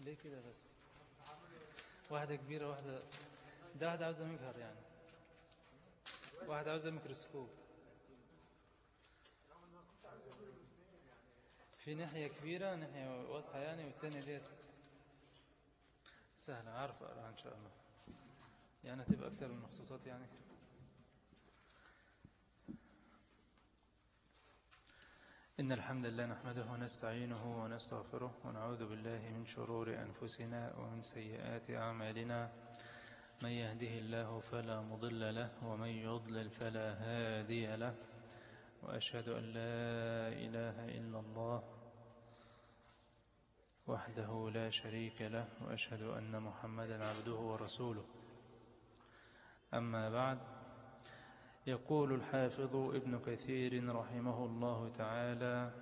ليه كده بس واحدة كبيرة واحدة ده واحدة عاوزة مجهر يعني واحدة عاوزة ميكروسكوب في ناحية كبيرة ناحية واضحة يعني والتانية ديت سهلة عارف أقرأها إن شاء الله يعني هتبقى أكتر من المخطوطات يعني إن الحمد لله نحمده ونستعينه ونستغفره ونعوذ بالله من شرور أنفسنا ومن سيئات أعمالنا من يهده الله فلا مضل له ومن يضلل فلا هادي له وأشهد أن لا إله إلا الله وحده لا شريك له وأشهد أن محمدا عبده ورسوله أما بعد يقول الحافظ ابن كثير رحمه الله تعالى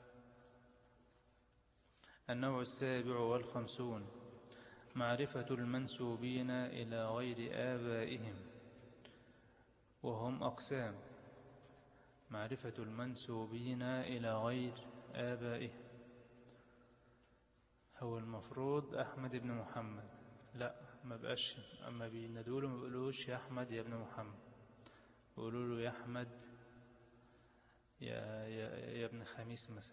النوع السابع والخمسون معرفة المنسوبين إلى غير آبائهم وهم أقسام معرفة المنسوبين إلى غير آبائهم هو المفروض أحمد بن محمد لا ما بقاش أما بيندوله ما بيقولوش يا أحمد يا ابن محمد يقولوا له يا أحمد يا, يا, يا ابن خميس مثلا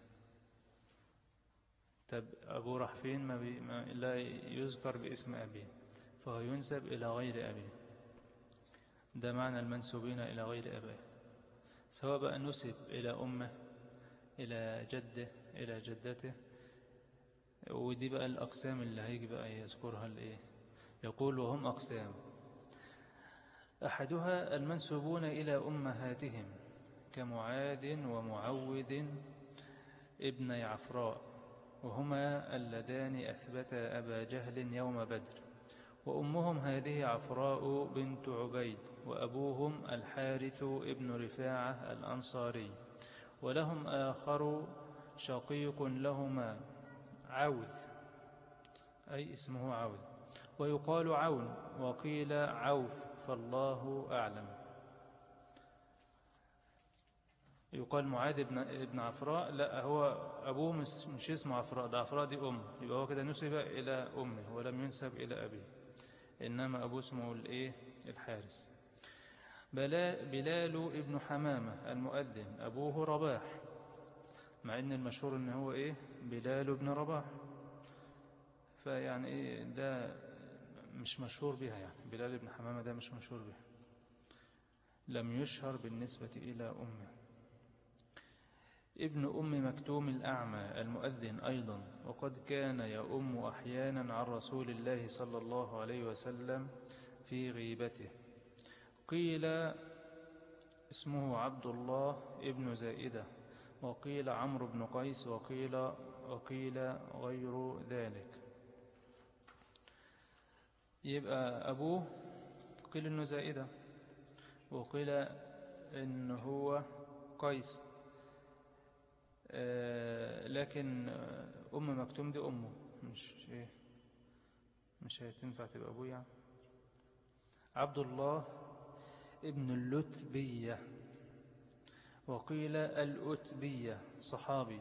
طب أبوه راح فين ما, بي ما لا يذكر باسم أبيه فهو ينسب إلى غير أبيه ده معنى المنسوبين إلى غير أبيه سواء بقى نسب إلى أمه إلى جده إلى جدته ودي بقى الأقسام اللي هيجي بقى يذكرها الإيه يقول وهم أقسام أحدها المنسوبون إلى أمهاتهم كمعاد ومعوذ ابن عفراء وهما اللذان أثبتا أبا جهل يوم بدر وأمهم هذه عفراء بنت عبيد وأبوهم الحارث ابن رفاعة الأنصاري ولهم آخر شقيق لهما عوذ أي اسمه عوذ ويقال عون وقيل عوف فالله أعلم يقال معاذ ابن, ابن عفراء لا هو أبوه مش اسمه عفراء ده عفراء دي أم يبقى هو كده نسب إلى أمه ولم ينسب إلى أبيه إنما أبوه اسمه الإيه الحارس بلال ابن حمامة المؤذن أبوه رباح مع إن المشهور إن هو إيه بلال ابن رباح فيعني إيه ده مش مشهور بها يعني بلال بن حمامة ده مش مشهور بها لم يشهر بالنسبة إلى أمه ابن أم مكتوم الأعمى المؤذن أيضا وقد كان يؤم أحيانا عن رسول الله صلى الله عليه وسلم في غيبته قيل اسمه عبد الله ابن زائدة وقيل عمرو بن قيس وقيل, وقيل غير ذلك يبقى أبوه قيل إنه زائدة وقيل إن هو قيس لكن أم مكتوم دي أمه مش إيه مش هتنفع تبقى أبوه يعني عبد الله ابن اللتبية وقيل الأتبية صحابي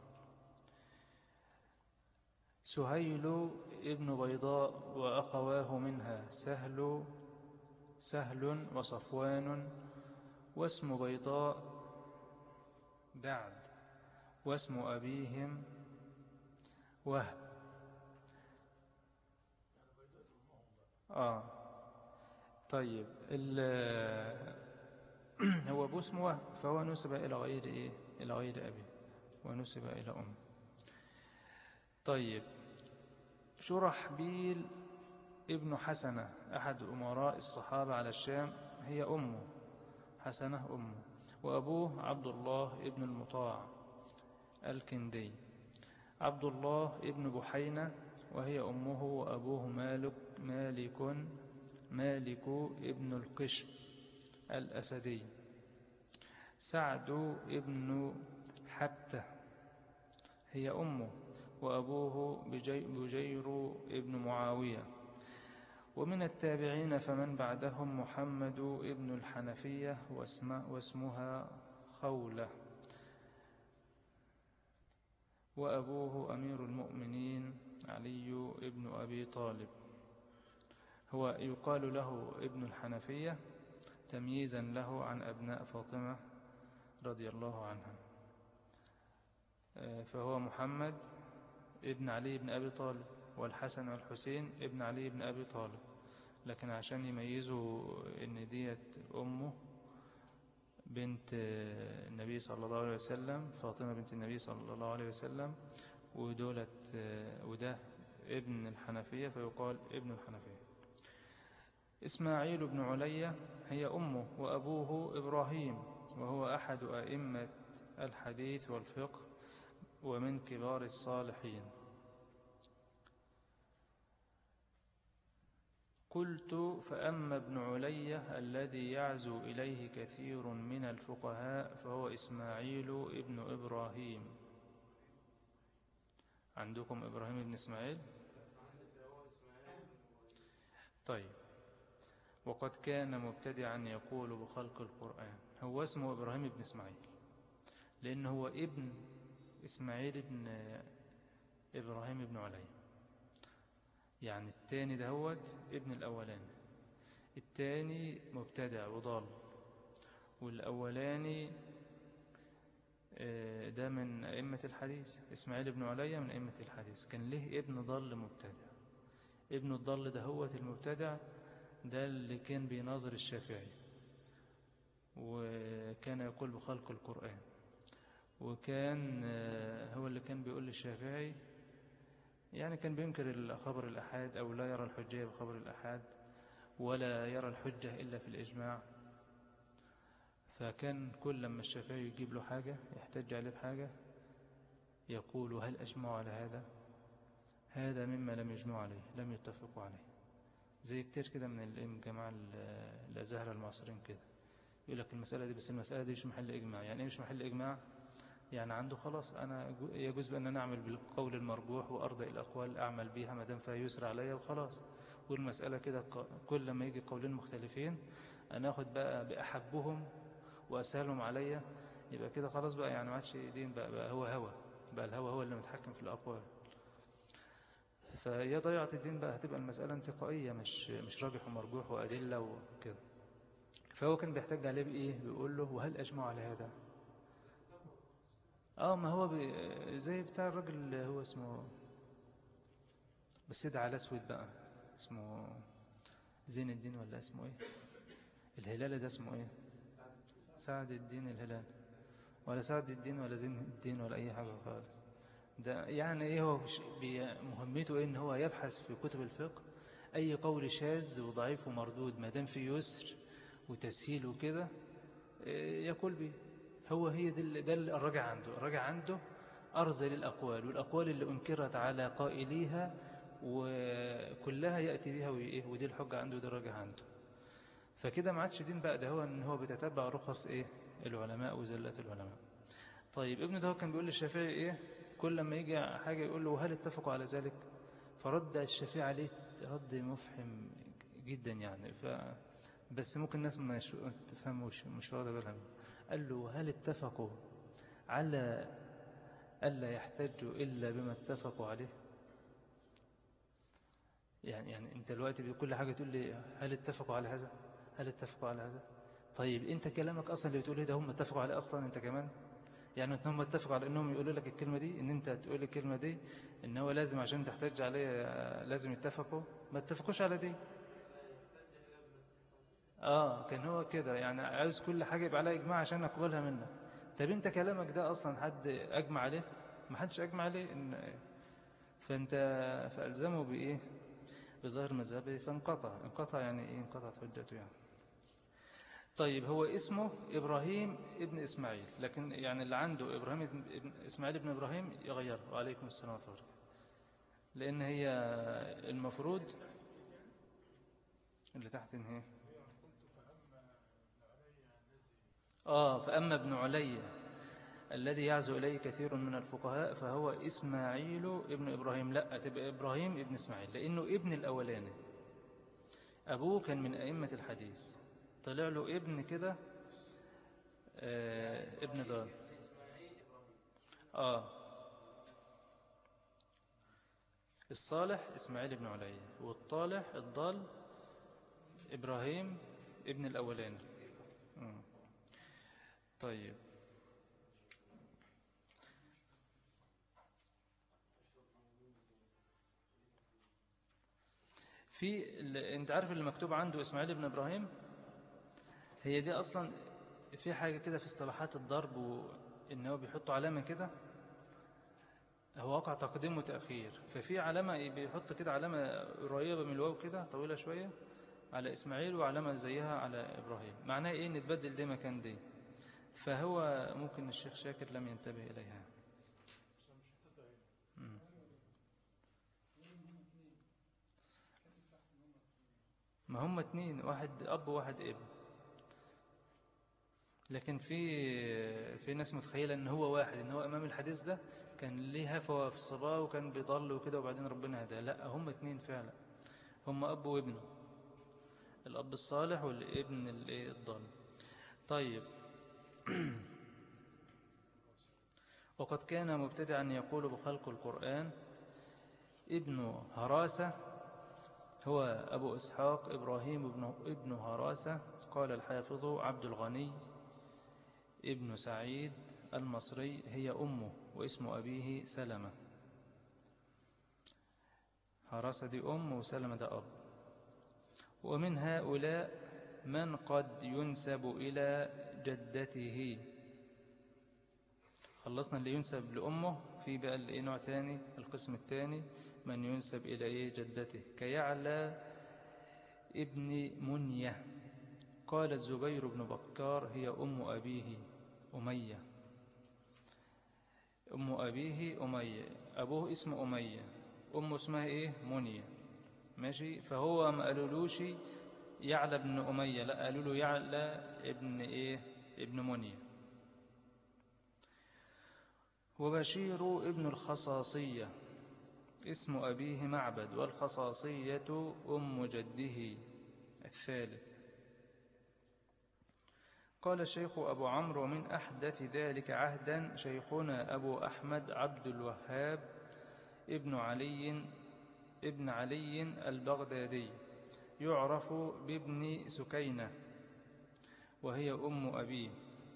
سهيل ابن بيضاء وأخواه منها سهل سهل وصفوان واسم بيضاء بعد واسم أبيهم وهب آه طيب هو أبو اسمه وهب فهو نسب إلى غير إيه إلى غير أبي ونسب إلى أم طيب شرحبيل ابن حسنة أحد أمراء الصحابة على الشام هي أمه حسنة أمه وأبوه عبد الله ابن المطاع الكندي عبد الله ابن بحينة وهي أمه وأبوه مالك مالك مالك ابن القشم الأسدي سعد ابن حبته هي أمه وأبوه بجير ابن معاوية ومن التابعين فمن بعدهم محمد ابن الحنفية واسمها خولة وأبوه أمير المؤمنين علي ابن أبي طالب هو يقال له ابن الحنفية تمييزا له عن أبناء فاطمة رضي الله عنها فهو محمد ابن علي بن أبي طالب والحسن والحسين ابن علي بن أبي طالب لكن عشان يميزوا ان ديت أمه بنت النبي صلى الله عليه وسلم فاطمة بنت النبي صلى الله عليه وسلم ودولة وده ابن الحنفية فيقال ابن الحنفية إسماعيل بن علية هي أمه وأبوه إبراهيم وهو أحد أئمة الحديث والفقه ومن كبار الصالحين قلت فأما ابن علية الذي يعزو إليه كثير من الفقهاء فهو إسماعيل ابن إبراهيم عندكم إبراهيم بن إسماعيل طيب وقد كان مبتدعا يقول بخلق القرآن هو اسمه إبراهيم بن إسماعيل لأنه هو ابن إسماعيل بن إبراهيم بن علي يعني التاني دهوت ابن الأولاني التاني مبتدع وضال والأولاني ده من أئمة الحديث إسماعيل بن علي من أئمة الحديث كان له ابن ضل مبتدع ابن الضل دهوت المبتدع ده اللي كان بيناظر الشافعي وكان يقول بخلق القرآن وكان هو اللي كان بيقول للشافعي يعني كان بينكر خبر الأحاد أو لا يرى الحجية بخبر الأحاد ولا يرى الحجة إلا في الإجماع فكان كل لما الشافعي يجيب له حاجة يحتج عليه بحاجة يقول هل أجمعوا على هذا هذا مما لم يجمعوا عليه لم يتفقوا عليه زي كتير كده من الجماعة الأزهر المعاصرين كده يقول لك المسألة دي بس المسألة دي مش محل إجماع يعني إيه مش محل إجماع يعني عنده خلاص أنا يجوز بأن أنا أعمل بالقول المرجوح وأرضى الأقوال أعمل بيها ما دام فيها يسر عليا وخلاص والمسألة كده كل ما يجي قولين مختلفين أنا أخد بقى بأحبهم وأسهلهم عليا يبقى كده خلاص بقى يعني ما عادش دين بقى, بقى هو هوى بقى الهوى هو اللي متحكم في الأقوال فهي ضيعة الدين بقى هتبقى المسألة انتقائية مش مش راجح ومرجوح وأدلة وكده فهو كان بيحتاج عليه بإيه بيقول له وهل أجمع على هذا اه ما هو زي بتاع الراجل اللي هو اسمه بس ده على اسود بقى اسمه زين الدين ولا اسمه ايه الهلال ده اسمه ايه سعد الدين الهلال ولا سعد الدين ولا زين الدين ولا اي حاجة خالص ده يعني ايه هو مهمته ايه ان هو يبحث في كتب الفقه اي قول شاذ وضعيف ومردود ما دام فيه يسر وتسهيل وكده يقول به هو هي ده الراجع عنده الراجع عنده أرزل الأقوال والأقوال اللي أنكرت على قائليها وكلها يأتي بها وإيه ودي الحجة عنده ده الراجع عنده فكده ما عادش دين بقى ده هو ان هو بيتتبع رخص ايه العلماء وزلات العلماء طيب ابن ده كان بيقول للشافعي ايه كل لما يجي حاجة يقول له هل اتفقوا على ذلك فرد الشافعي عليه رد مفحم جدا يعني ف بس ممكن الناس ما تفهموش مش واخده بالها قال له هل اتفقوا على ألا يحتجوا إلا بما اتفقوا عليه يعني يعني انت دلوقتي بكل حاجة تقول لي هل اتفقوا على هذا هل اتفقوا على هذا طيب انت كلامك اصلا اللي بتقول ده هم اتفقوا عليه اصلا انت كمان يعني هم اتفقوا على انهم يقولوا لك الكلمة دي ان انت تقول الكلمة دي ان هو لازم عشان تحتج عليه لازم يتفقوا ما اتفقوش على دي اه كان هو كده يعني عايز كل حاجة يبقى عليها اجماع عشان اقبلها منك طب انت كلامك ده اصلا حد اجمع عليه ما حدش اجمع عليه ان فانت فالزمه بايه بظاهر مذهبه فانقطع انقطع يعني ايه انقطعت حجته يعني طيب هو اسمه إبراهيم ابن إسماعيل لكن يعني اللي عنده إبراهيم ابن إسماعيل ابن إبراهيم يغيره وعليكم السلام ورحمة الله لأن هي المفروض اللي تحت إن هي آه فأما ابن علي الذي يعزو إليه كثير من الفقهاء فهو إسماعيل ابن إبراهيم لا تبقى إبراهيم ابن إسماعيل لأنه ابن الأولاني أبوه كان من أئمة الحديث طلع له ابن كده آه ابن دار آه الصالح إسماعيل بن علي والطالح الضال إبراهيم ابن الأولاني مم. طيب في ال- انت عارف اللي مكتوب عنده اسماعيل بن ابراهيم هي دي اصلا في حاجه كده في اصطلاحات الضرب وان هو بيحطوا علامه كده هو واقع تقديم وتاخير ففي علامه بيحط كده علامه قريبه من الواو كده طويله شويه على اسماعيل وعلامه زيها على ابراهيم معناها ايه ان تبدل دي مكان دي فهو ممكن الشيخ شاكر لم ينتبه اليها مم. ما هم اتنين واحد أب وواحد ابن لكن في في ناس متخيلة ان هو واحد ان هو امام الحديث ده كان ليه هفوة في الصباح وكان بيضل وكده وبعدين ربنا هداه لا هم اتنين فعلا هم اب وابنه الاب الصالح والابن الايه الضال طيب وقد كان مبتدعا يقول بخلق القرآن ابن هراسة هو أبو إسحاق إبراهيم ابن, ابن هراسة قال الحافظ عبد الغني ابن سعيد المصري هي أمه واسم أبيه سلمة هراسة دي أم وسلمة ده أب ومن هؤلاء من قد ينسب إلى جدته خلصنا اللي ينسب لأمه في بقى اللي نوع تاني القسم الثاني من ينسب إلى إيه جدته كيعلى ابن منية قال الزبير بن بكار هي أم أبيه أمية أم أبيه أمية أبوه اسمه أمية أمه اسمها إيه منية ماشي فهو ما قالولوش يعلى ابن أمية لا قالوا له يعلى ابن إيه ابن منية وبشير ابن الخصاصية اسم أبيه معبد والخصاصية أم جده الثالث قال الشيخ أبو عمرو ومن أحدث ذلك عهدا شيخنا أبو أحمد عبد الوهاب ابن علي ابن علي البغدادي يعرف بابن سكينة وهي أم أبيه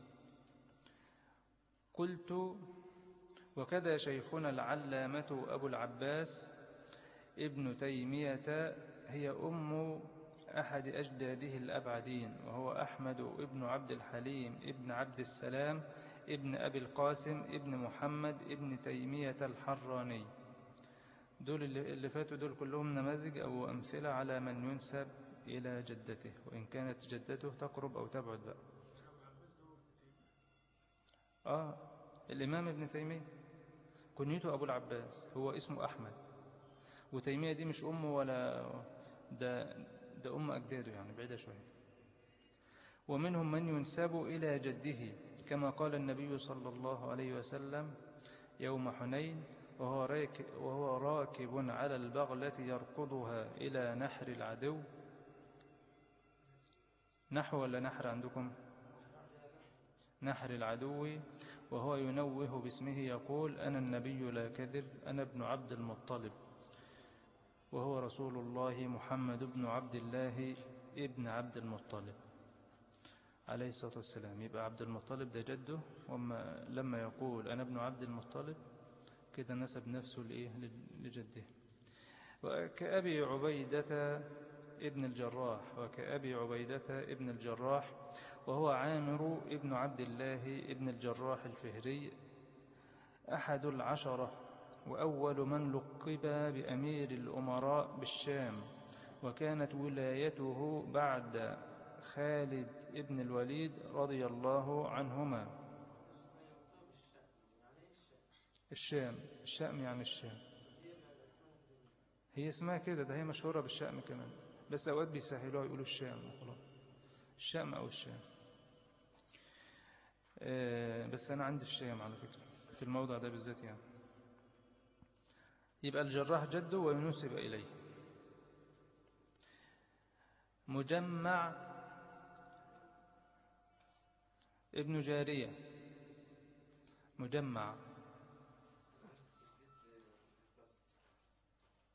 قلت وكذا شيخنا العلامة أبو العباس ابن تيمية هي أم أحد أجداده الأبعدين وهو أحمد ابن عبد الحليم ابن عبد السلام ابن أبي القاسم ابن محمد ابن تيمية الحراني دول اللي فاتوا دول كلهم نماذج أو أمثلة على من ينسب إلى جدته وإن كانت جدته تقرب أو تبعد بقى آه الإمام ابن تيمية كنيته أبو العباس هو اسمه أحمد وتيمية دي مش أمه ولا ده, ده أم أجداده يعني بعيدة شوية ومنهم من ينسب إلى جده كما قال النبي صلى الله عليه وسلم يوم حنين وهو راكب, وهو راكب على البغلة يركضها إلى نحر العدو نحو ولا نحر عندكم نحر العدو وهو ينوه باسمه يقول أنا النبي لا كذب أنا ابن عبد المطلب وهو رسول الله محمد بن عبد الله ابن عبد المطلب عليه الصلاة والسلام يبقى عبد المطلب ده جده وما لما يقول أنا ابن عبد المطلب كده نسب نفسه لإيه لجده وكأبي عبيدة ابن الجراح وكأبي عبيدة ابن الجراح وهو عامر ابن عبد الله ابن الجراح الفهري أحد العشرة وأول من لقب بأمير الأمراء بالشام وكانت ولايته بعد خالد ابن الوليد رضي الله عنهما الشام الشام يعني الشام هي اسمها كده ده هي مشهورة بالشام كمان بس أوقات بيسهلوها يقولوا الشام وخلاص الشام أو الشام بس أنا عندي الشام على فكرة في الموضع ده بالذات يعني يبقى الجراح جده وينسب إليه مجمع ابن جارية مجمع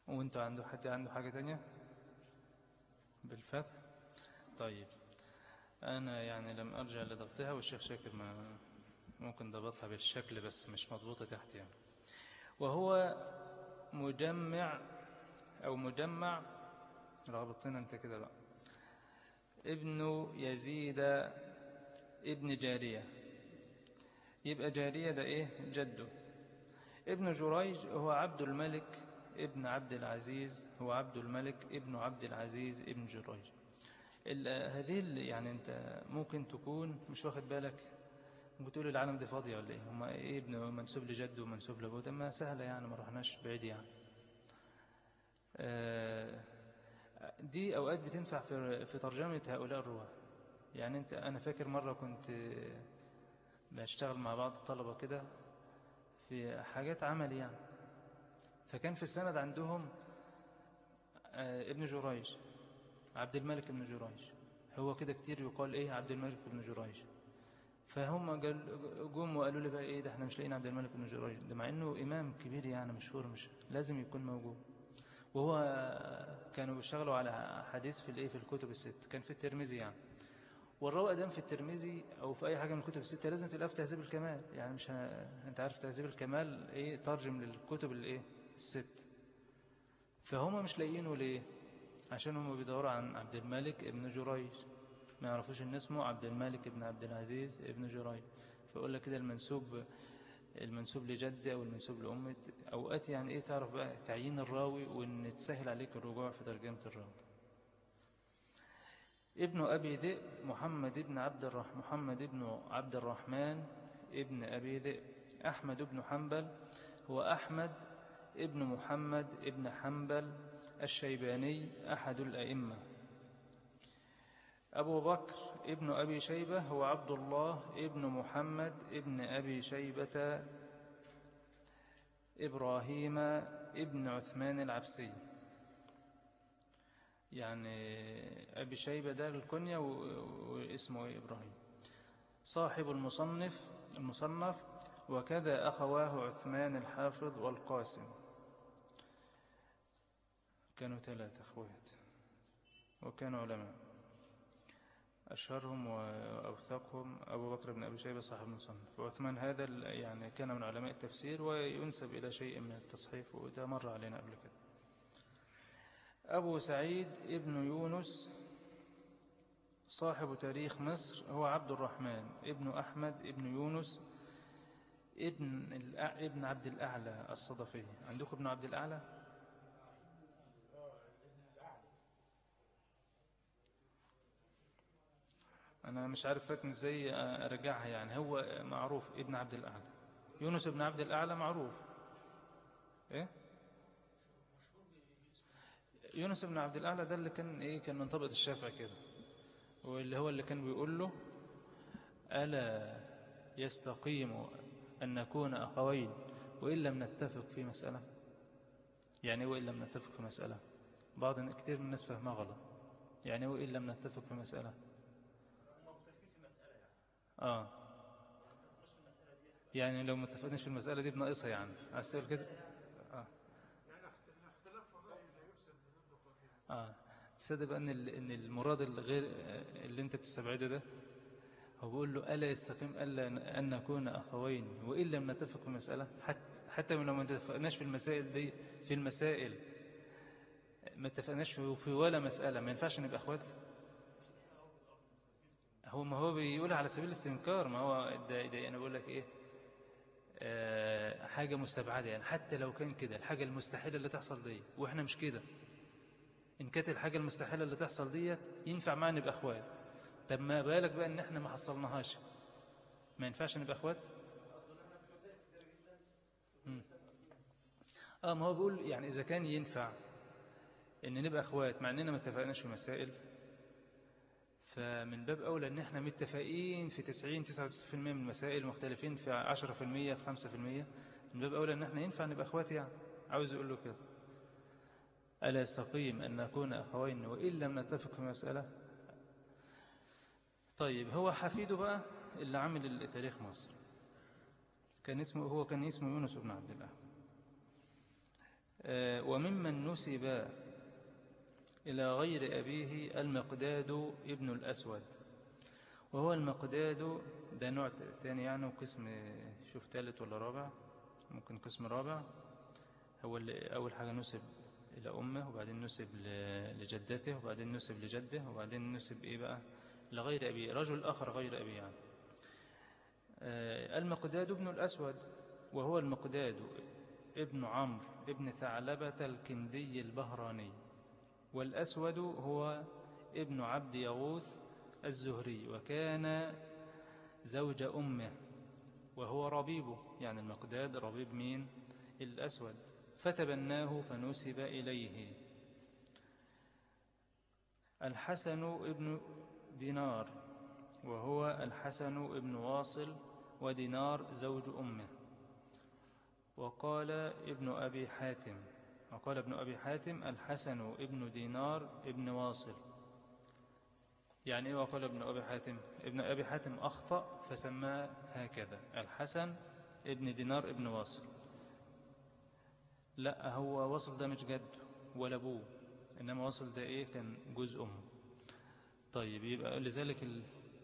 وانتوا عنده حد عنده حاجة تانية بالفتح طيب أنا يعني لم أرجع لضبطها والشيخ شاكر ما ممكن ضبطها بالشكل بس مش مضبوطة تحت يعني وهو مجمع أو مجمع رابطنا أنت كده بقى ابن يزيد ابن جارية يبقى جارية ده إيه جده ابن جريج هو عبد الملك ابن عبد العزيز هو عبد الملك ابن عبد العزيز ابن جريج هذه يعني انت ممكن تكون مش واخد بالك ممكن تقول العالم دي فاضية ولا ايه هما ايه ابن منسوب لجد ومنسوب لابوه ده ما سهلة يعني ما رحناش بعيد يعني دي اوقات بتنفع في في ترجمة هؤلاء الرواه يعني انت انا فاكر مرة كنت بشتغل مع بعض الطلبة كده في حاجات عمل يعني فكان في السند عندهم ابن جريج عبد الملك بن جريج هو كده كتير يقال ايه عبد الملك بن جريج فهم جم وقالوا لي بقى ايه ده احنا مش لاقيين عبد الملك بن جريج ده مع انه امام كبير يعني مشهور مش لازم يكون موجود وهو كانوا بيشتغلوا على حديث في الايه في الكتب الست كان في الترمذي يعني والروى دام في الترمذي او في اي حاجه من الكتب السته لازم تلاقيها في تهذيب الكمال يعني مش ه... انت عارف تهذيب الكمال ايه ترجم للكتب الايه الست فهم مش لاقيينه ليه عشان هم بيدوروا عن عبد الملك ابن جريج ما يعرفوش ان اسمه عبد الملك ابن عبد العزيز ابن جريج فيقول لك كده المنسوب المنسوب لجد او المنسوب لأمة اوقات يعني ايه تعرف بقى تعيين الراوي وان تسهل عليك الرجوع في ترجمة الراوي ابن أبي ذئب محمد ابن عبد الرحمن محمد ابن عبد الرحمن ابن أبي ذئب أحمد ابن حنبل هو أحمد ابن محمد ابن حنبل الشيباني أحد الأئمة أبو بكر ابن أبي شيبة هو عبد الله ابن محمد ابن أبي شيبة إبراهيم ابن عثمان العبسي يعني أبي شيبة ده الكنية واسمه إبراهيم صاحب المصنف المصنف وكذا أخواه عثمان الحافظ والقاسم كانوا ثلاثة أخوات وكانوا علماء أشهرهم وأوثقهم أبو بكر بن أبي شيبة صاحب المصنف وعثمان هذا يعني كان من علماء التفسير وينسب إلى شيء من التصحيف وده مر علينا قبل كده أبو سعيد ابن يونس صاحب تاريخ مصر هو عبد الرحمن ابن أحمد ابن يونس ابن ابن عبد الأعلى الصدفي عندكم ابن عبد الأعلى أنا مش عارف فاتني ازاي أرجعها يعني هو معروف ابن عبد الأعلى يونس ابن عبد الأعلى معروف إيه يونس بن عبد الأعلى ده اللي كان إيه كان من طبقة الشافعي كده واللي هو اللي كان بيقول له ألا يستقيم أن نكون أخوين وإن لم نتفق في مسألة يعني وإن لم نتفق في مسألة بعض كتير من الناس فهمها غلط يعني وإن لم نتفق في مسألة آه يعني لو ما اتفقناش في المسألة دي بناقصها يعني عايز تقول كده آه آه تصدق بقى ان ان المراد الغير اللي انت بتستبعده ده هو بيقول له الا يستقيم الا ان نكون اخوين وان لم نتفق في مساله حتى حتى لو ما اتفقناش في المسائل دي في المسائل ما اتفقناش في ولا مساله ما ينفعش نبقى اخوات هو ما هو بيقول على سبيل الاستنكار ما هو ده, ده انا بقول لك ايه آه حاجه مستبعده يعني حتى لو كان كده الحاجه المستحيله اللي تحصل دي واحنا مش كده إن كانت الحاجة المستحيلة اللي تحصل ديت ينفع معنا نبقى أخوات طب ما بالك بقى إن إحنا ما حصلناهاش ما ينفعش نبقى أخوات آه ما هو بيقول يعني إذا كان ينفع إن نبقى أخوات مع إننا ما اتفقناش في مسائل فمن باب أولى إن إحنا متفقين في 90 99% من المسائل مختلفين في 10% في 5% من باب أولى إن إحنا ينفع نبقى أخوات يعني عاوز يقول له كده ألا يستقيم أن نكون أخوين وإن لم نتفق في مسألة طيب هو حفيده بقى اللي عمل تاريخ مصر كان اسمه هو كان اسمه يونس بن عبد الله آه، وممن نسب إلى غير أبيه المقداد ابن الأسود وهو المقداد ده نوع تاني يعني وقسم شوف ثالث ولا رابع ممكن قسم رابع هو اللي أول حاجة نسب إلى أمه وبعدين نسب لجدته وبعدين نسب لجده وبعدين نسب إيه بقى لغير أبيه رجل آخر غير أبيه يعني آه، المقداد ابن الأسود وهو المقداد ابن عمرو ابن ثعلبة الكندي البهراني والأسود هو ابن عبد يغوث الزهري وكان زوج أمه وهو ربيبه يعني المقداد ربيب مين الأسود فتبناه فنسب إليه الحسن ابن دينار وهو الحسن ابن واصل ودينار زوج أمه وقال ابن أبي حاتم وقال ابن أبي حاتم الحسن ابن دينار ابن واصل يعني ايه وقال ابن أبي حاتم ابن أبي حاتم أخطأ فسماه هكذا الحسن ابن دينار ابن واصل لا هو وصل ده مش جد ولا ابوه إنما وصل ده إيه كان جزء أمه طيب يبقى لذلك ال...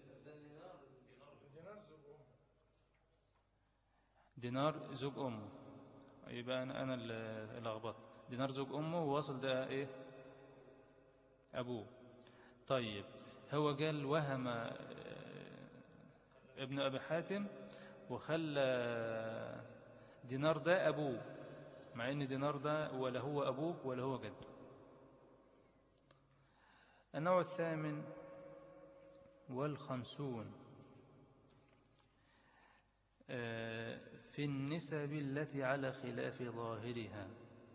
دينار زوج أمه يبقى أنا, أنا اللي لخبطت دينار زوج أمه ووصل ده إيه أبوه طيب هو قال وهم آه، ابن أبي حاتم وخلى دينار ده أبوه مع ان دينار ده ولا هو أبوه ولا هو جد النوع الثامن والخمسون آه، في النسب التي على خلاف ظاهرها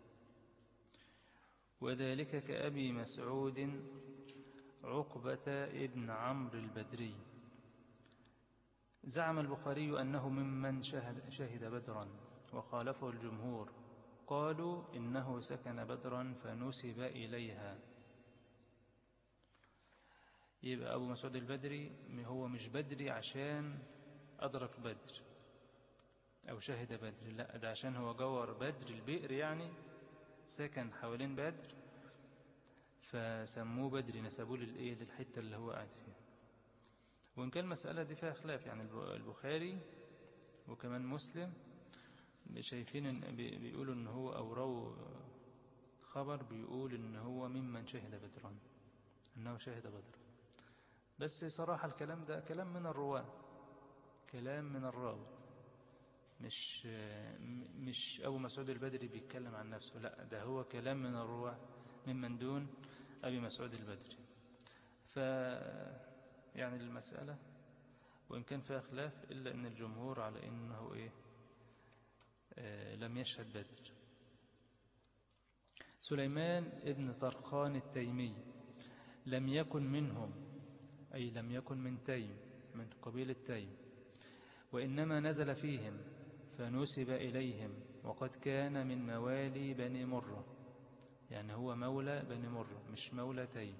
وذلك كأبي مسعود عقبة ابن عمرو البدري زعم البخاري أنه ممن شهد, شهد بدرا وخالفه الجمهور قالوا إنه سكن بدرا فنسب إليها يبقى أبو مسعود البدري هو مش بدري عشان أدرك بدر أو شهد بدر لا ده عشان هو جور بدر البئر يعني سكن حوالين بدر فسموه بدري نسبوه للإيه للحتة اللي هو قاعد فيها وإن كان المسألة دي فيها خلاف يعني البخاري وكمان مسلم شايفين إن بيقولوا ان هو أو خبر بيقول ان هو ممن شهد بدرا انه شهد بدر بس صراحة الكلام ده كلام من الرواة كلام من الراوي مش مش أبو مسعود البدري بيتكلم عن نفسه لا ده هو كلام من الرواة ممن دون أبي مسعود البدري ف يعني المسألة وإن كان فيها خلاف إلا أن الجمهور على أنه إيه آه لم يشهد بدر سليمان ابن طرخان التيمي لم يكن منهم أي لم يكن من تيم من قبيلة تيم وإنما نزل فيهم فنسب إليهم وقد كان من موالي بني مرة يعني هو مولى بني مرة مش مولى تيم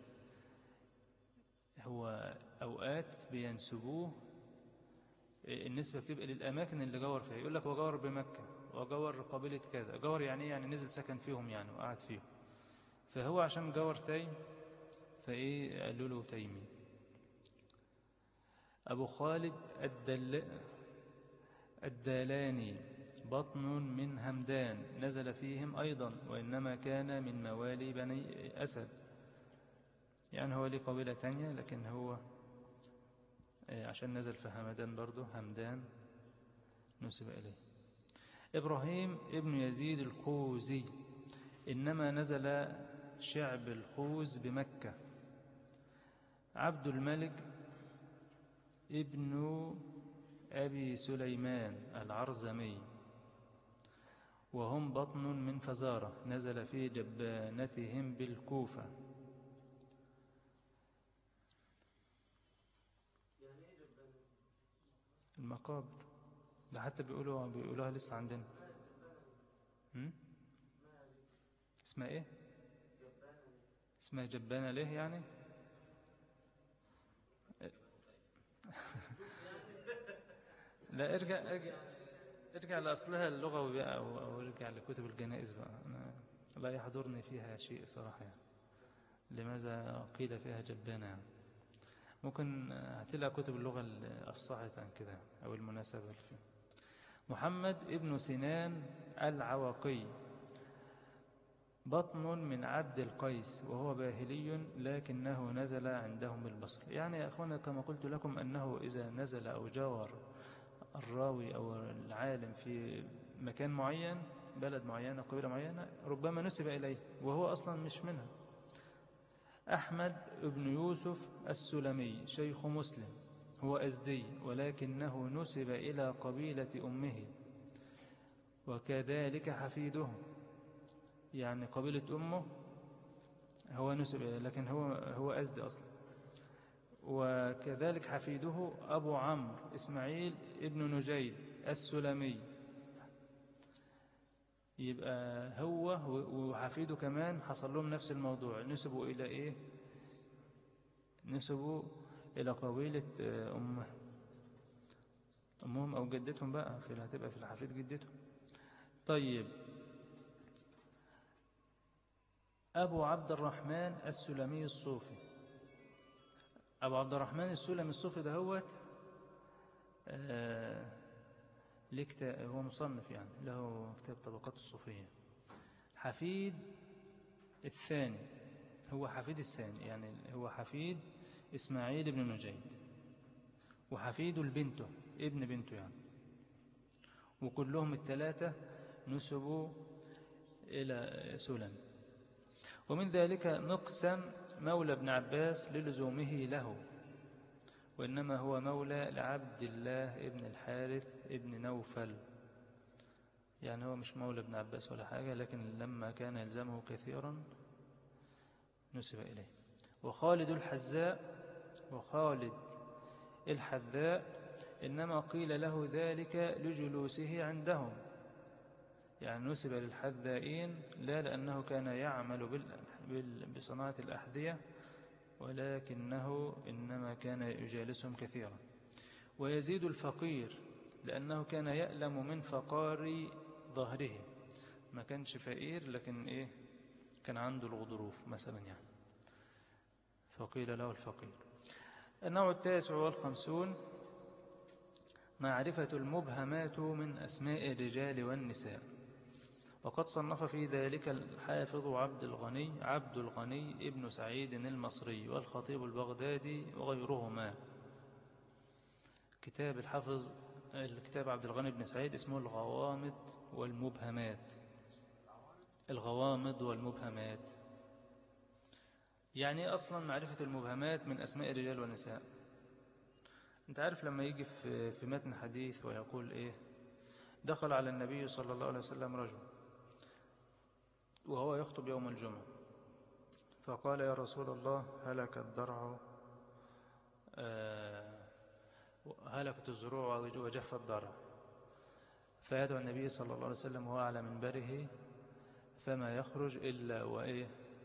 هو أوقات بينسبوه النسبة بتبقى للأماكن اللي جور فيها يقول لك وجور بمكة وجور قبيلة كذا جور يعني يعني نزل سكن فيهم يعني وقعد فيهم فهو عشان جور تيم فإيه قالوا له تيمي أبو خالد الدل الدالاني بطن من همدان نزل فيهم أيضا وإنما كان من موالي بني أسد يعني هو ليه قبيلة تانية لكن هو آه، عشان نزل في همدان برضه همدان نسب إليه إبراهيم ابن يزيد الخوزي إنما نزل شعب الخوز بمكة عبد الملك ابن أبي سليمان العرزمي وهم بطن من فزارة نزل في جبانتهم بالكوفة المقابر ده حتى بيقولوا بيقولوها لسه عندنا اسمها ايه اسمها جبانة ليه يعني لا ارجع ارجع ارجع لأصلها اللغوي بقى أو أو ارجع لكتب الجنائز بقى أنا لا يحضرني فيها شيء صراحة يعني. لماذا قيل فيها جبانة يعني. ممكن هتلاقي كتب اللغة الأفصحت عن كده أو المناسبة فيه محمد ابن سنان العواقي بطن من عبد القيس وهو باهلي لكنه نزل عندهم بالبصر يعني يا أخوانا كما قلت لكم أنه إذا نزل أو جاور الراوي أو العالم في مكان معين بلد معينة قبيلة معينة ربما نسب إليه وهو أصلا مش منها أحمد بن يوسف السلمي شيخ مسلم هو أزدي ولكنه نسب إلى قبيلة أمه وكذلك حفيده يعني قبيلة أمه هو نسب إليه لكن هو هو أزدي أصلا وكذلك حفيده أبو عمرو إسماعيل ابن نجيد السلمي يبقى هو وحفيده كمان حصل لهم نفس الموضوع نسبوا إلى إيه نسبوا إلى قبيلة أمه أمهم أو جدتهم بقى في هتبقى في الحفيد جدتهم طيب أبو عبد الرحمن السلمي الصوفي أبو عبد الرحمن السلمي الصوفي ده هو آه هو مصنف يعني له كتاب طبقات الصوفية حفيد الثاني هو حفيد الثاني يعني هو حفيد إسماعيل بن نجيد وحفيد البنت ابن بنته يعني وكلهم الثلاثة نسبوا إلى سلم ومن ذلك مقسم مولى ابن عباس للزومه له وإنما هو مولى لعبد الله ابن الحارث ابن نوفل يعني هو مش مولى ابن عباس ولا حاجة لكن لما كان يلزمه كثيرا نسب إليه وخالد الحزاء وخالد الحذاء إنما قيل له ذلك لجلوسه عندهم يعني نسب للحذائين لا لأنه كان يعمل بصناعة الأحذية ولكنه إنما كان يجالسهم كثيرا ويزيد الفقير لأنه كان يألم من فقار ظهره ما كانش فقير لكن إيه كان عنده الغضروف مثلا يعني فقيل له الفقير النوع التاسع والخمسون معرفة المبهمات من أسماء الرجال والنساء وقد صنف في ذلك الحافظ عبد الغني عبد الغني ابن سعيد المصري والخطيب البغدادي وغيرهما كتاب الحافظ الكتاب عبد الغني بن سعيد اسمه الغوامض والمبهمات الغوامض والمبهمات يعني أصلا معرفة المبهمات من أسماء الرجال والنساء أنت عارف لما يجي في في متن حديث ويقول إيه دخل على النبي صلى الله عليه وسلم رجل وهو يخطب يوم الجمعة فقال يا رسول الله هلك الضرع هلكت الزروع وجف الضرع فيدعو النبي صلى الله عليه وسلم وهو على منبره فما يخرج إلا وإيه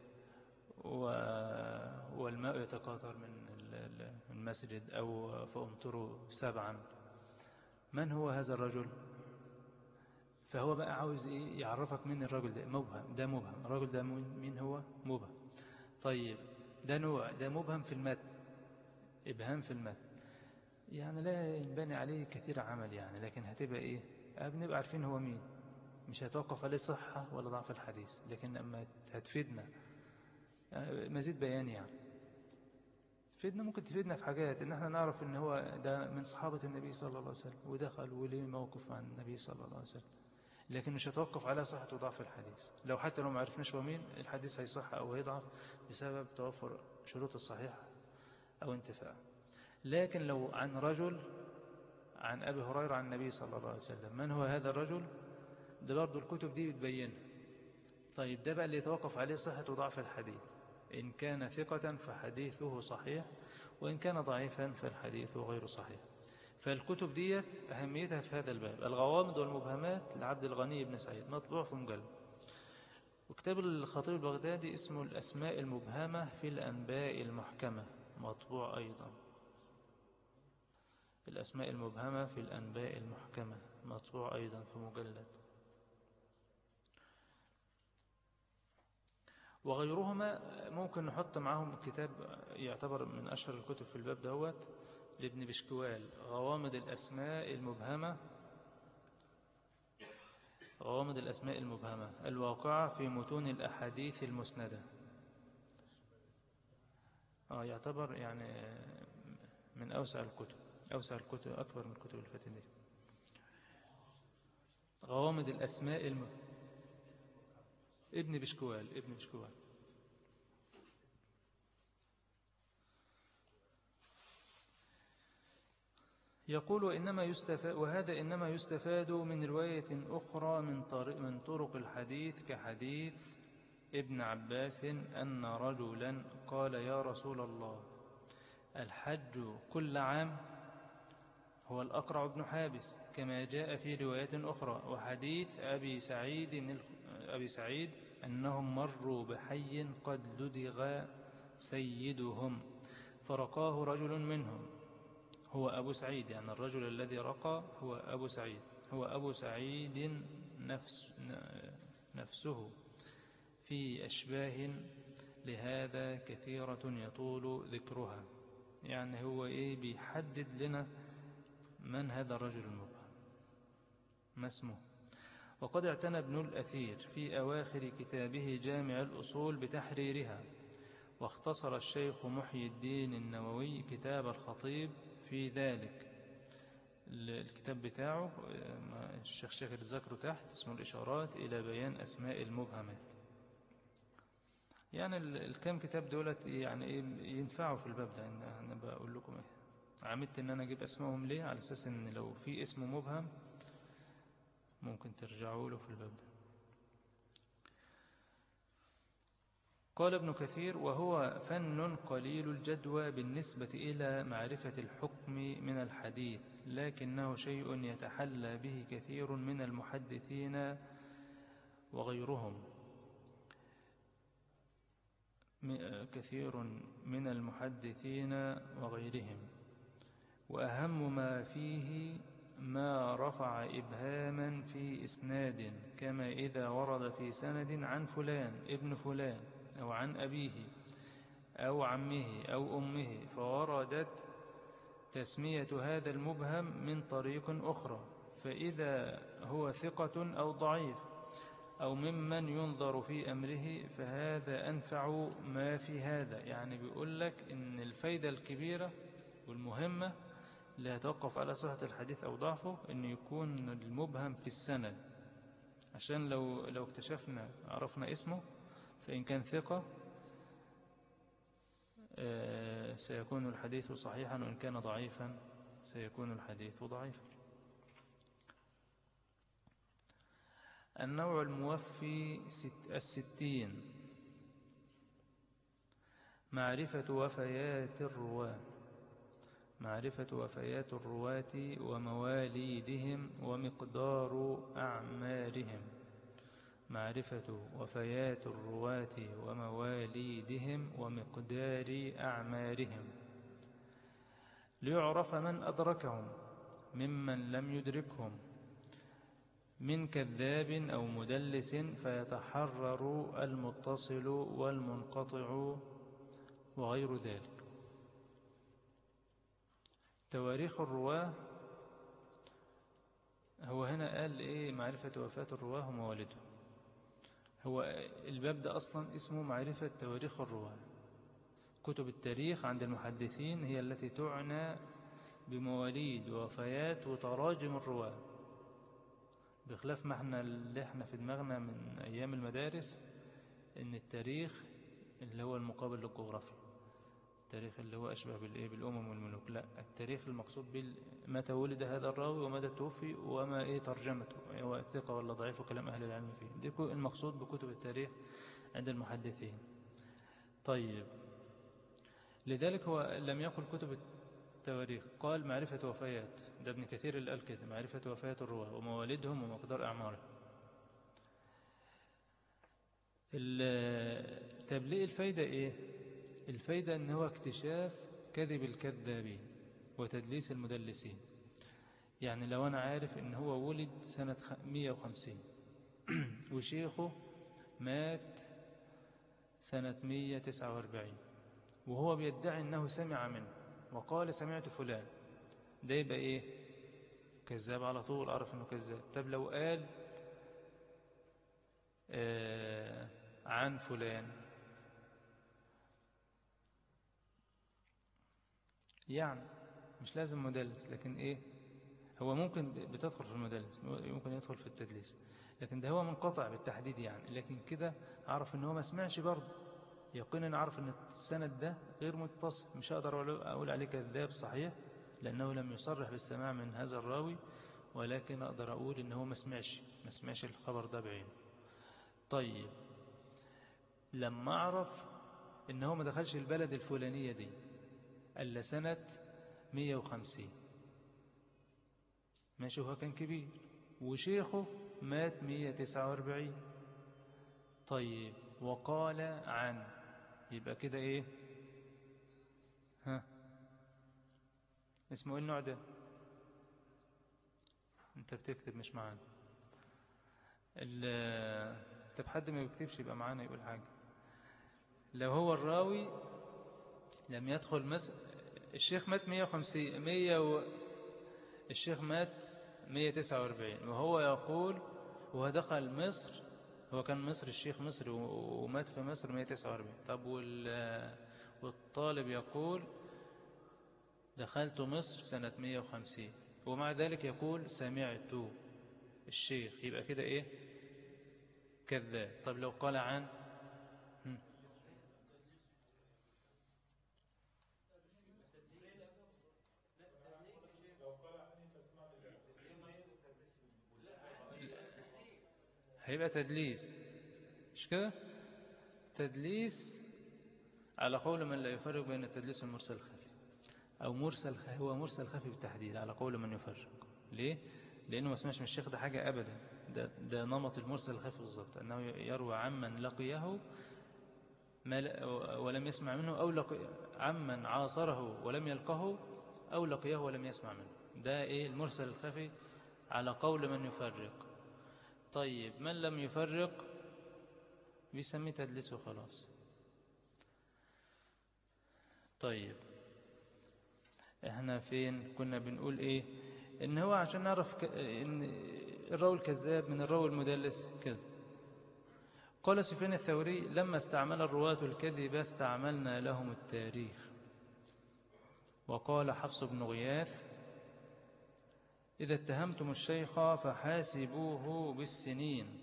والماء يتقاطر من المسجد أو فأمطروا سبعا من هو هذا الرجل فهو بقى عاوز إيه يعرفك من الرجل ده مبهم ده مبهم الرجل ده مين هو مبهم طيب ده نوع ده مبهم في المتن إبهام في المتن يعني لا ينبني عليه كثير عمل يعني لكن هتبقى إيه بنبقى عارفين هو مين مش هيتوقف عليه صحة ولا ضعف الحديث لكن أما هتفيدنا مزيد بيان يعني تفيدنا ممكن تفيدنا في حاجات ان احنا نعرف ان هو ده من صحابة النبي صلى الله عليه وسلم ودخل وليه موقف مع النبي صلى الله عليه وسلم لكن مش هتوقف على صحة وضعف الحديث لو حتى لو ما عرفناش هو مين الحديث هيصح او هيضعف بسبب توفر شروط الصحيح او انتفاع لكن لو عن رجل عن أبي هريرة عن النبي صلى الله عليه وسلم من هو هذا الرجل ده برضه الكتب دي بتبينه طيب ده بقى اللي يتوقف عليه صحة وضعف الحديث إن كان ثقة فحديثه صحيح وإن كان ضعيفا فالحديث غير صحيح فالكتب ديت أهميتها في هذا الباب الغوامض والمبهمات لعبد الغني بن سعيد مطبوع في مجلد وكتاب الخطيب البغدادي اسمه الأسماء المبهمة في الأنباء المحكمة مطبوع أيضا الأسماء المبهمة في الأنباء المحكمة مطبوع أيضا في مجلد وغيرهما ممكن نحط معهم كتاب يعتبر من أشهر الكتب في الباب دوت لابن بشكوال غوامض الأسماء المبهمة غوامض الأسماء المبهمة الواقعة في متون الأحاديث المسندة آه يعتبر يعني من أوسع الكتب أوسع الكتب أكبر من الكتب الفتنة غوامض الأسماء الم... ابن بشكوال ابن بشكوال يقول وإنما يستفاد وهذا إنما يستفاد من رواية أخرى من طرق, من طرق الحديث كحديث ابن عباس أن رجلا قال يا رسول الله الحج كل عام هو الأقرع بن حابس كما جاء في روايات أخرى وحديث أبي سعيد, أبي سعيد أنهم مروا بحي قد لدغ سيدهم فرقاه رجل منهم هو أبو سعيد يعني الرجل الذي رقى هو أبو سعيد هو أبو سعيد نفس نفسه في أشباه لهذا كثيرة يطول ذكرها يعني هو إيه بيحدد لنا من هذا الرجل المبهم ما اسمه وقد اعتنى ابن الأثير في أواخر كتابه جامع الأصول بتحريرها واختصر الشيخ محي الدين النووي كتاب الخطيب في ذلك الكتاب بتاعه الشيخ شاكر ذكره تحت اسمه الإشارات إلى بيان أسماء المبهمات يعني الكام كتاب دولت يعني إيه ينفعوا في الباب ده أنا بقول لكم إيه عمدت ان انا اجيب اسمائهم ليه على اساس ان لو في اسم مبهم ممكن ترجعوا له في الباب ده قال ابن كثير وهو فن قليل الجدوى بالنسبة إلى معرفة الحكم من الحديث لكنه شيء يتحلى به كثير من المحدثين وغيرهم كثير من المحدثين وغيرهم وأهم ما فيه ما رفع إبهاما في إسناد كما إذا ورد في سند عن فلان ابن فلان أو عن أبيه أو عمه أو أمه فوردت تسمية هذا المبهم من طريق أخرى فإذا هو ثقة أو ضعيف أو ممن ينظر في أمره فهذا أنفع ما في هذا يعني بيقول لك إن الفايدة الكبيرة والمهمة لا يتوقف على صحة الحديث أو ضعفه أن يكون المبهم في السند عشان لو, لو اكتشفنا عرفنا اسمه فإن كان ثقة سيكون الحديث صحيحا وإن كان ضعيفا سيكون الحديث ضعيفا النوع الموفي الستين معرفة وفيات الرواه معرفة وفيات الرواة ومواليدهم ومقدار أعمارهم معرفة وفيات الرواة ومواليدهم ومقدار أعمارهم ليعرف من أدركهم ممن لم يدركهم من كذاب أو مدلس فيتحرر المتصل والمنقطع وغير ذلك تواريخ الرواه هو هنا قال إيه معرفة وفاة الرواه وموالده هو الباب ده أصلا اسمه معرفة تواريخ الرواه كتب التاريخ عند المحدثين هي التي تعنى بمواليد ووفيات وتراجم الرواه بخلاف ما احنا اللي احنا في دماغنا من أيام المدارس ان التاريخ اللي هو المقابل للجغرافيا التاريخ اللي هو أشبه بالإيه بالأمم والملوك لا التاريخ المقصود بال متى ولد هذا الراوي ومتى توفي وما إيه ترجمته هو ثقة ولا ضعيف وكلام أهل العلم فيه دي المقصود بكتب التاريخ عند المحدثين طيب لذلك هو لم يقل كتب التواريخ قال معرفة وفيات ده ابن كثير اللي قال كده معرفة وفيات الرواه وموالدهم ومقدار أعمارهم تبليغ الفايدة إيه الفايدة ان هو اكتشاف كذب الكذابين وتدليس المدلسين يعني لو أنا عارف إن هو ولد سنة 150 وشيخه مات سنة 149 وهو بيدعي أنه سمع منه وقال سمعت فلان ده يبقى إيه كذاب على طول أعرف أنه كذاب طب لو قال آه عن فلان يعني مش لازم مدلس لكن إيه هو ممكن بتدخل في المدلس ممكن يدخل في التدليس لكن ده هو منقطع بالتحديد يعني لكن كده أعرف أنه ما سمعش برضه يقينا أعرف أن السند ده غير متصل مش هقدر أقول عليه كذاب صحيح لأنه لم يصرح بالسماع من هذا الراوي ولكن أقدر أقول أنه ما سمعش ما سمعش الخبر ده بعينه طيب لما أعرف أنه ما دخلش البلد الفلانية دي ألا سنة 150 ماشي هو كان كبير وشيخه مات 149 طيب وقال عن يبقى كده ايه ها اسمه ايه النوع ده انت بتكتب مش معانا طب حد ما بيكتبش يبقى معانا يقول حاجة لو هو الراوي لم يدخل مصر الشيخ مات 150 100 و... الشيخ مات 149 وهو يقول وهو دخل مصر هو كان مصر الشيخ مصري ومات في مصر 149 طب والطالب يقول دخلت مصر سنة 150 ومع ذلك يقول سمعت الشيخ يبقى كده ايه كذاب طب لو قال عن هيبقى تدليس مش كده تدليس على قول من لا يفرق بين التدليس والمرسل الخفي أو مرسل هو مرسل خفي بالتحديد على قول من يفرق ليه؟ لأنه ما سمعش من الشيخ ده حاجة أبدا ده, ده نمط المرسل الخفي بالظبط أنه يروى عمن لقيه ولم يسمع منه أو لقي عمن عاصره ولم يلقه أو لقيه ولم يسمع منه ده إيه المرسل الخفي على قول من يفرق طيب من لم يفرق بيسميه تدليس وخلاص طيب احنا فين كنا بنقول ايه ان هو عشان نعرف ك... ان الراوي الكذاب من الراوي المدلس كذب قال سفيان الثوري لما استعمل الرواة الكذب استعملنا لهم التاريخ وقال حفص بن غياث إذا اتهمتم الشيخ فحاسبوه بالسنين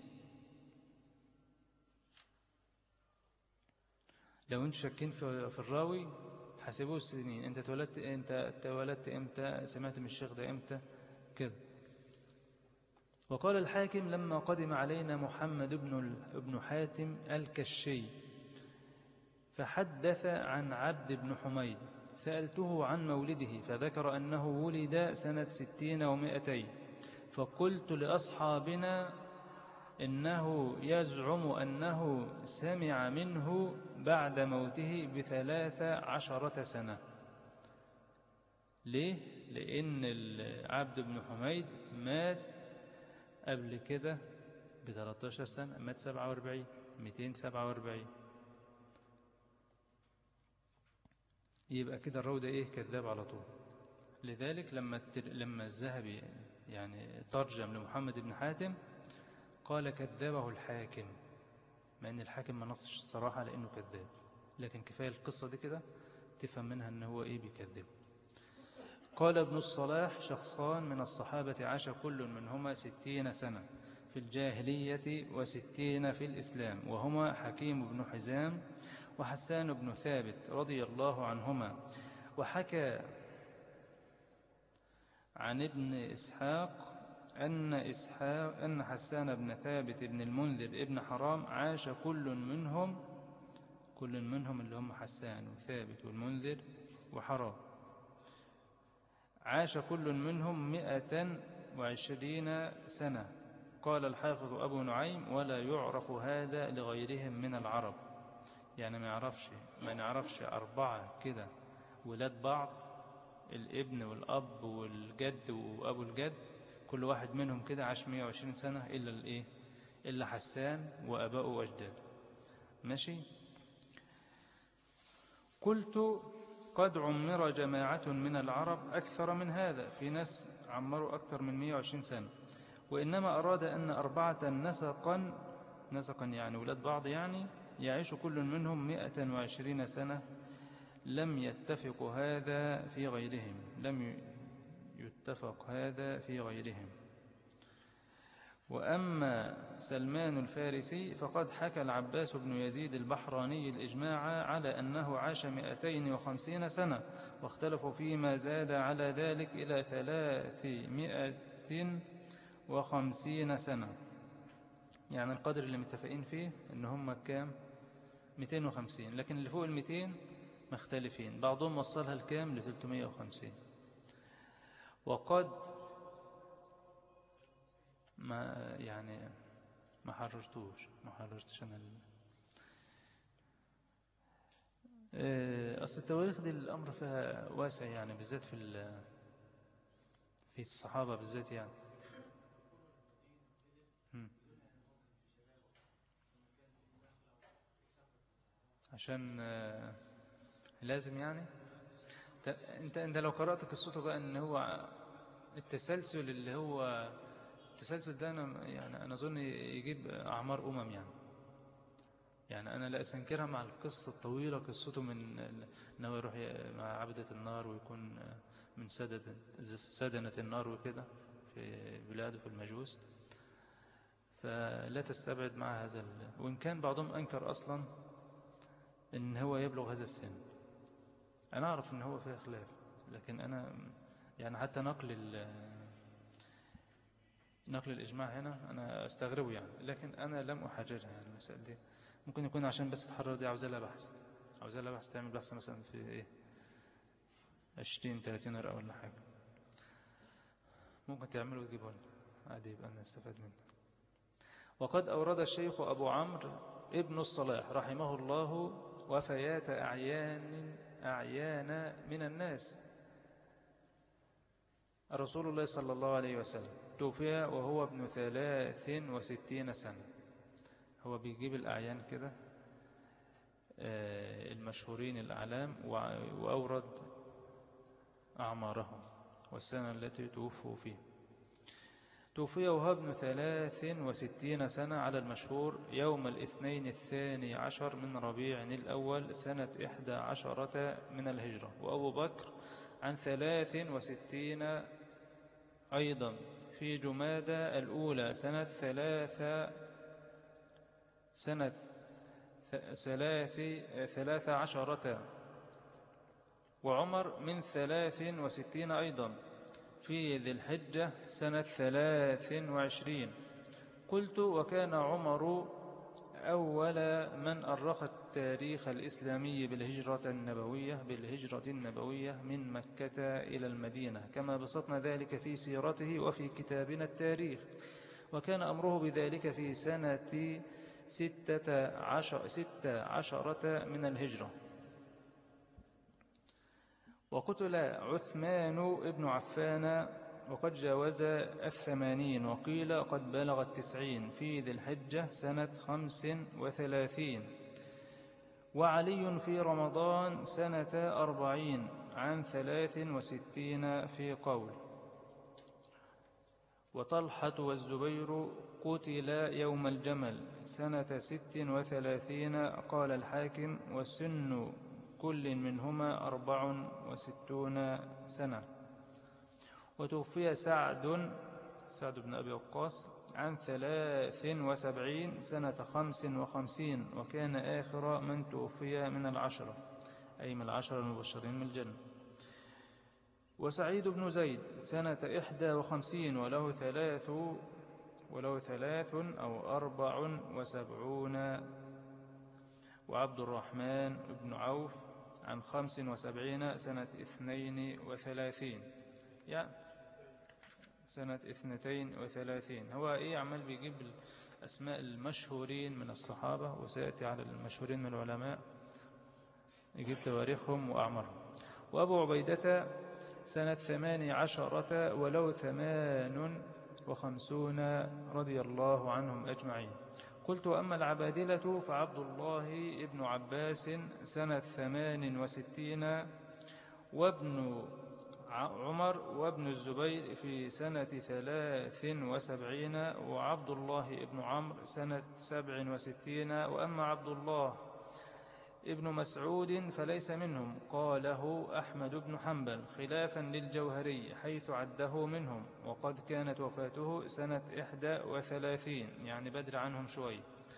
لو انت شاكين في الراوي حاسبوه السنين انت تولدت انت تولدت امتى سمعت من الشيخ ده امتى كده وقال الحاكم لما قدم علينا محمد بن ابن حاتم الكشي فحدث عن عبد بن حميد سألته عن مولده فذكر أنه ولد سنة ستين ومائتين فقلت لأصحابنا إنه يزعم أنه سمع منه بعد موته بثلاث عشرة سنة ليه؟ لأن عبد بن حميد مات قبل كده ب 13 سنة مات 47 247 يبقى كده الراوي ده ايه كذاب على طول لذلك لما لما الذهبي يعني ترجم لمحمد بن حاتم قال كذبه الحاكم مع ان الحاكم ما نصش الصراحة لانه كذاب لكن كفاية القصة دي كده تفهم منها ان هو ايه بيكذب قال ابن الصلاح شخصان من الصحابة عاش كل منهما ستين سنة في الجاهلية وستين في الإسلام وهما حكيم بن حزام وحسان بن ثابت رضي الله عنهما وحكى عن ابن إسحاق أن, إسحاق أن حسان بن ثابت بن المنذر ابن حرام عاش كل منهم كل منهم اللي هم حسان وثابت والمنذر وحرام عاش كل منهم مئة وعشرين سنة قال الحافظ أبو نعيم ولا يعرف هذا لغيرهم من العرب يعني ما يعرفش ما نعرفش أربعة كده ولاد بعض الابن والأب والجد وأبو الجد كل واحد منهم كده عاش 120 سنة إلا الإيه إلا حسان وأباؤه وأجداده ماشي قلت قد عمر جماعة من العرب أكثر من هذا في ناس عمروا أكثر من 120 سنة وإنما أراد أن أربعة نسقا نسقا يعني ولاد بعض يعني يعيش كل منهم 120 سنة لم يتفق هذا في غيرهم لم يتفق هذا في غيرهم وأما سلمان الفارسي فقد حكى العباس بن يزيد البحراني الإجماع على أنه عاش 250 سنة واختلفوا فيما زاد على ذلك إلى 350 سنة يعني القدر اللي متفقين فيه ان هم كام 250 لكن اللي فوق ال 200 مختلفين بعضهم وصلها الكام ل 350 وقد ما يعني ما حررتوش ما حررتش انا ال... اصل التواريخ دي الامر فيها واسع يعني بالذات في ال... في الصحابة بالذات يعني عشان لازم يعني انت انت لو قرأت قصته بقى ان هو التسلسل اللي هو التسلسل ده أنا يعني أنا أظن يجيب أعمار أمم يعني يعني أنا لا أستنكرها مع القصة الطويلة قصته من أنه يروح مع عبدة النار ويكون من سدنة, سدنة النار وكده في بلاده في المجوس فلا تستبعد مع هذا وإن كان بعضهم أنكر أصلا أن هو يبلغ هذا السن أنا أعرف أن هو فيه خلاف لكن أنا يعني حتى نقل نقل الإجماع هنا أنا أستغربه يعني لكن أنا لم أحررها يعني المسألة دي ممكن يكون عشان بس الحرارة دي عاوزة لها بحث عاوزة لها بحث تعمل بحث مثلا في إيه 20 30 ورقة ولا حاجة ممكن تعمله وتجيبه لنا عادي يبقى نستفاد منه وقد أورد الشيخ أبو عمرو ابن الصلاح رحمه الله وفيات أعيان أعيان من الناس رسول الله صلى الله عليه وسلم توفي وهو ابن ثلاث وستين سنة هو بيجيب الأعيان كده المشهورين الأعلام وأورد أعمارهم والسنة التي توفوا فيه توفي وهو ابن ثلاث وستين سنة على المشهور يوم الاثنين الثاني عشر من ربيع الأول سنة إحدى عشرة من الهجرة وأبو بكر عن ثلاث وستين أيضا في جمادى الأولى سنة ثلاثة سنة ثلاث ثلاث عشرة وعمر من ثلاث وستين أيضا في ذي الحجة سنة ثلاث وعشرين قلت وكان عمر أول من أرخ التاريخ الإسلامي بالهجرة النبوية بالهجرة النبوية من مكة إلى المدينة كما بسطنا ذلك في سيرته وفي كتابنا التاريخ وكان أمره بذلك في سنة ستة عشر, ستة عشرة من الهجرة وقتل عثمان ابن عفان وقد جاوز الثمانين وقيل قد بلغ التسعين في ذي الحجة سنة خمس وثلاثين وعلي في رمضان سنة أربعين عن ثلاث وستين في قول وطلحة والزبير قتل يوم الجمل سنة ست وثلاثين قال الحاكم وسن كل منهما أربع وستون سنة وتوفي سعد سعد بن أبي وقاص عن ثلاث وسبعين سنة خمس وخمسين وكان آخر من توفي من العشرة أي من العشرة المبشرين من الجنة وسعيد بن زيد سنة إحدى وخمسين وله ثلاث وله ثلاث أو أربع وسبعون وعبد الرحمن بن عوف عن خمس وسبعين سنة اثنين وثلاثين يعني سنة اثنتين وثلاثين هو ايه عمال بيجيب الأسماء المشهورين من الصحابة وسيأتي على المشهورين من العلماء يجيب تواريخهم وأعمارهم وأبو عبيدة سنة ثمان عشرة ولو ثمان وخمسون رضي الله عنهم أجمعين قلت أما العبادلة فعبد الله ابن عباس سنة ثمان وستين وابن عمر وابن الزبير في سنة ثلاث وسبعين وعبد الله ابن عمرو سنة سبع وستين وأما عبد الله ابن مسعود فليس منهم قاله أحمد بن حنبل خلافا للجوهري حيث عده منهم وقد كانت وفاته سنة إحدى وثلاثين يعني بدر عنهم شوي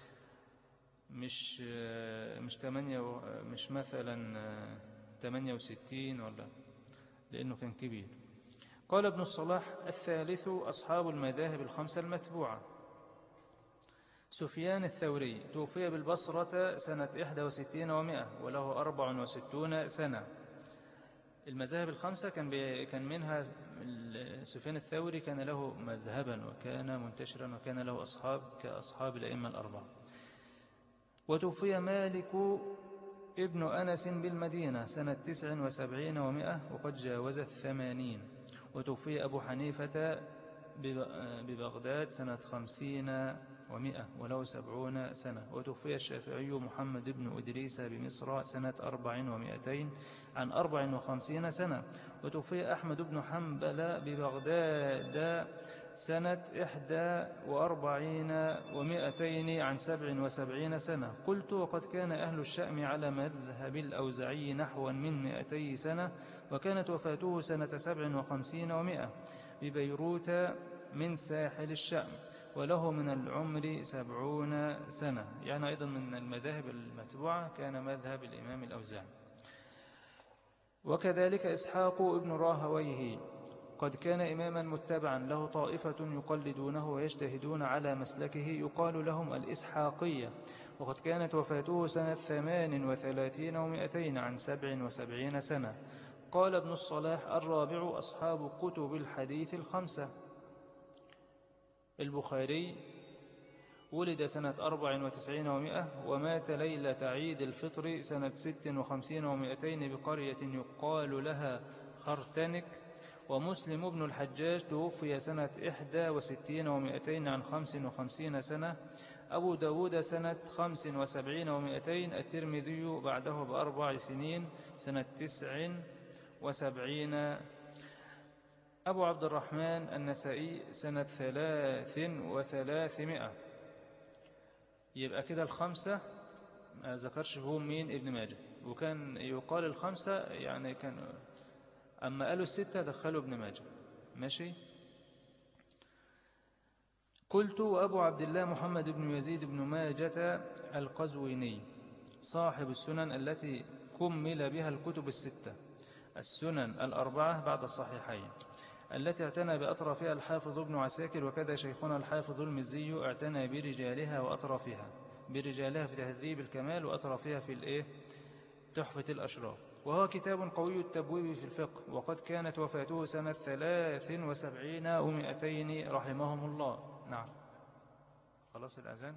مش مش تمانية مش مثلا تمانية وستين ولا لأنه كان كبير قال ابن الصلاح الثالث أصحاب المذاهب الخمسة المتبوعة سفيان الثوري توفي بالبصرة سنة 61 ومائة وله 64 سنة المذاهب الخمسة كان, كان منها سفيان الثوري كان له مذهبا وكان منتشرا وكان له أصحاب كأصحاب الأئمة الأربعة وتوفي مالك ابن أنس بالمدينة سنة 79 ومائة وقد جاوز الثمانين وتوفي أبو حنيفة ببغداد سنة خمسين ومئة ولو سبعون سنة وتوفي الشافعي محمد بن أدريس بمصر سنة أربع ومئتين عن أربع وخمسين سنة وتوفي أحمد بن حنبل ببغداد سنة إحدى وأربعين ومئتين عن سبع وسبعين سنة قلت وقد كان أهل الشأم على مذهب الأوزعي نحو من مئتي سنة وكانت وفاته سنة سبع وخمسين ومئة ببيروت من ساحل الشأم وله من العمر سبعون سنة يعني أيضا من المذاهب المتبوعة كان مذهب الإمام الأوزاعي وكذلك إسحاق ابن راهويه قد كان إماما متبعا له طائفة يقلدونه ويجتهدون على مسلكه يقال لهم الإسحاقية وقد كانت وفاته سنة ثمان وثلاثين ومئتين عن سبع وسبعين سنة قال ابن الصلاح الرابع أصحاب كتب الحديث الخمسة البخاري ولد سنة أربع وتسعين ومائة ومات ليلة عيد الفطر سنة ست وخمسين ومائتين بقرية يقال لها خرتنك ومسلم بن الحجاج توفي سنة إحدى وستين ومائتين عن خمس وخمسين سنة أبو داود سنة خمس وسبعين ومائتين الترمذي بعده بأربع سنين سنة تسع وسبعين أبو عبد الرحمن النسائي سنة ثلاث وثلاثمائة يبقى كده الخمسة ما ذكرش فيهم مين ابن ماجه وكان يقال الخمسة يعني كان أما قالوا الستة دخلوا ابن ماجه ماشي قلت وأبو عبد الله محمد بن يزيد بن ماجة القزويني صاحب السنن التي كمل بها الكتب الستة السنن الأربعة بعد الصحيحين التي اعتنى بأطرافها الحافظ ابن عساكر وكذا شيخنا الحافظ المزي اعتنى برجالها وأطرافها برجالها في تهذيب الكمال وأطرافها في الإيه تحفة الأشراف وهو كتاب قوي التبويب في الفقه وقد كانت وفاته سنة ثلاث وسبعين ومئتين رحمهم الله نعم خلاص الأذان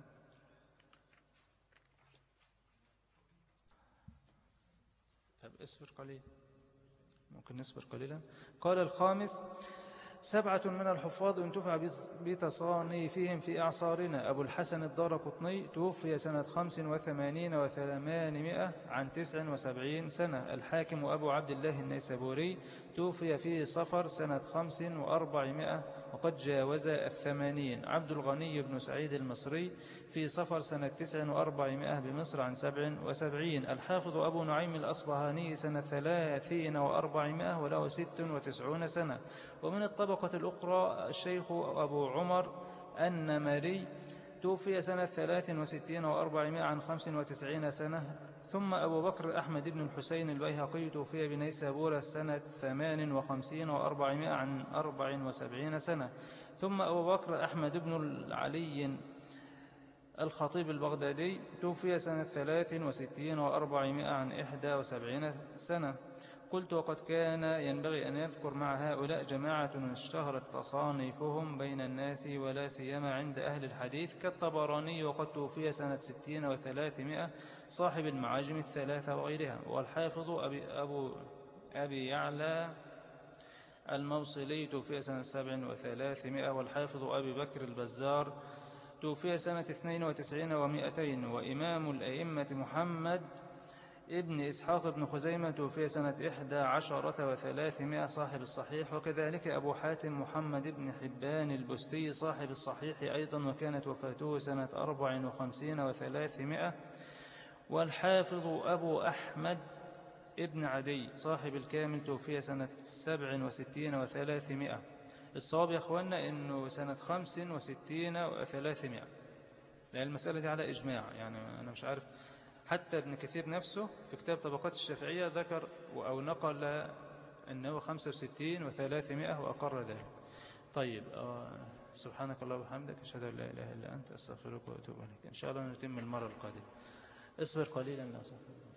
طب اصبر قليل ممكن نصبر قليلا قال الخامس سبعة من الحفاظ انتفع بتصانيفهم في أعصارنا أبو الحسن الدار قطني توفي سنة خمس وثمانين وثمانمائة عن تسع وسبعين سنة الحاكم أبو عبد الله النيسابوري توفي في صفر سنة خمس وأربعمائة وقد جاوز الثمانين عبد الغني بن سعيد المصري في صفر سنة تسع وأربعمائة بمصر عن سبع وسبعين الحافظ أبو نعيم الأصبهاني سنة ثلاثين وأربعمائة وله ست وتسعون سنة ومن الطبقة الأخرى الشيخ أبو عمر النمري توفي سنة ثلاث وستين وأربعمائة عن خمس وتسعين سنة ثم أبو بكر أحمد بن الحسين البيهقي توفي بنيسابور سنة ثمان وخمسين وأربعمائة عن أربع وسبعين سنة ثم أبو بكر أحمد بن العلي الخطيب البغدادي توفي سنة ثلاث وستين وأربعمائة عن إحدى وسبعين سنة قلت وقد كان ينبغي أن يذكر مع هؤلاء جماعة اشتهرت تصانيفهم بين الناس ولا سيما عند أهل الحديث كالطبراني وقد توفي سنة ستين وثلاثمائة صاحب المعاجم الثلاثة وغيرها والحافظ أبي, أبو أبي يعلى الموصلي توفي سنة سبع وثلاثمائة والحافظ أبي بكر البزار توفي سنة اثنين وتسعين ومائتين وإمام الأئمة محمد ابن إسحاق بن خزيمة توفي سنة إحدى عشرة وثلاثمائة صاحب الصحيح وكذلك أبو حاتم محمد بن حبان البستي صاحب الصحيح أيضا وكانت وفاته سنة أربع وخمسين وثلاثمائة والحافظ أبو أحمد ابن عدي صاحب الكامل توفي سنة سبع وستين وثلاثمائة الصواب يا أخوانا أنه سنة خمس وستين وثلاثمائة لأن المسألة دي على إجماع يعني أنا مش عارف حتى ابن كثير نفسه في كتاب طبقات الشافعية ذكر أو نقل أنه 65 وثلاثمائة وأقر ذلك طيب سبحانك الله وبحمدك أشهد أن لا إله إلا أنت أستغفرك وأتوب إليك إن شاء الله نتم المرة القادمة اصبر قليلا لا أصفر